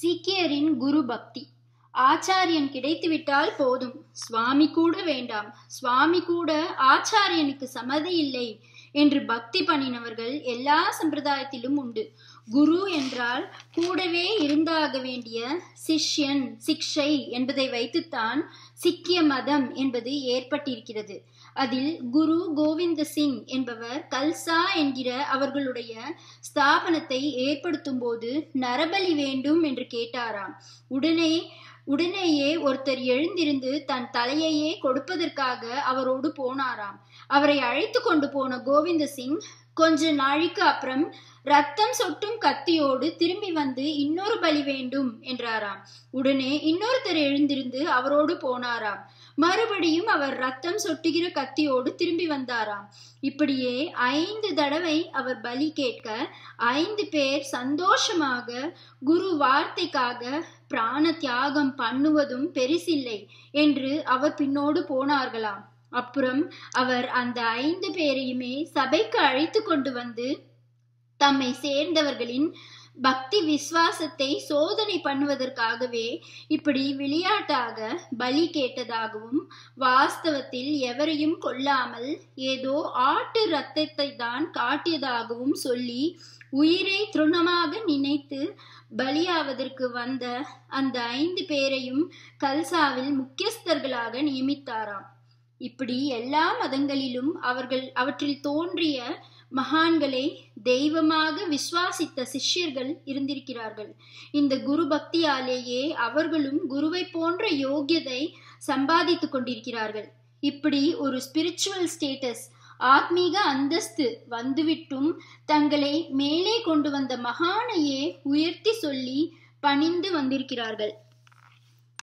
சீக்கியரின் குரு பக்தி ஆச்சாரியன் கிடைத்துவிட்டால் போதும் சுவாமி கூட வேண்டாம் சுவாமி கூட ஆச்சாரியனுக்கு சம்மதி இல்லை என்று பக்தி பண்ணினவர்கள் எல்லா சம்பிரதாயத்திலும் உண்டு குரு என்றால் கூடவே இருந்தாக வேண்டிய சிஷ்யன் சிக்ஷை என்பதை வைத்துத்தான் சிக்கிய மதம் என்பது ஏற்பட்டிருக்கிறது அதில் குரு கோவிந்த சிங் என்பவர் கல்சா என்கிற அவர்களுடைய ஸ்தாபனத்தை ஏற்படுத்தும் போது நரபலி வேண்டும் என்று கேட்டாராம் உடனே உடனேயே ஒருத்தர் எழுந்திருந்து தன் தலையையே கொடுப்பதற்காக அவரோடு போனாராம் அவரை அழைத்து கொண்டு போன கோவிந்த சிங் கொஞ்ச நாளைக்கு அப்புறம் ரத்தம் சொட்டும் கத்தியோடு திரும்பி வந்து இன்னொரு பலி வேண்டும் என்றாராம் உடனே இன்னொருத்தர் எழுந்திருந்து அவரோடு போனாராம் மறுபடியும் அவர் ரத்தம் சொட்டுகிற கத்தியோடு திரும்பி வந்தாராம் இப்படியே ஐந்து தடவை அவர் பலி கேட்க ஐந்து பேர் சந்தோஷமாக குரு வார்த்தைக்காக பிராண தியாகம் பண்ணுவதும் பெரிசில்லை என்று அவர் பின்னோடு போனார்களாம் அப்புறம் அவர் அந்த ஐந்து பேரையுமே சபைக்கு அழைத்து கொண்டு வந்து தம்மை சேர்ந்தவர்களின் பக்தி விசுவாசத்தை சோதனை பண்ணுவதற்காகவே இப்படி விளையாட்டாக பலி கேட்டதாகவும் வாஸ்தவத்தில் எவரையும் கொல்லாமல் ஏதோ ஆட்டு ரத்தத்தை தான் காட்டியதாகவும் சொல்லி உயிரை திருணமாக நினைத்து பலியாவதற்கு வந்த அந்த ஐந்து பேரையும் கல்சாவில் முக்கியஸ்தர்களாக நியமித்தாராம் இப்படி எல்லா மதங்களிலும் அவர்கள் அவற்றில் தோன்றிய மகான்களை தெய்வமாக விசுவாசித்த சிஷ்யர்கள் இருந்திருக்கிறார்கள் இந்த குரு பக்தியாலேயே அவர்களும் குருவை போன்ற யோகியதை சம்பாதித்து கொண்டிருக்கிறார்கள் இப்படி ஒரு ஸ்பிரிச்சுவல் ஸ்டேட்டஸ் ஆத்மீக அந்தஸ்து வந்துவிட்டும் தங்களை மேலே கொண்டு வந்த மகானையே உயர்த்தி சொல்லி பணிந்து வந்திருக்கிறார்கள்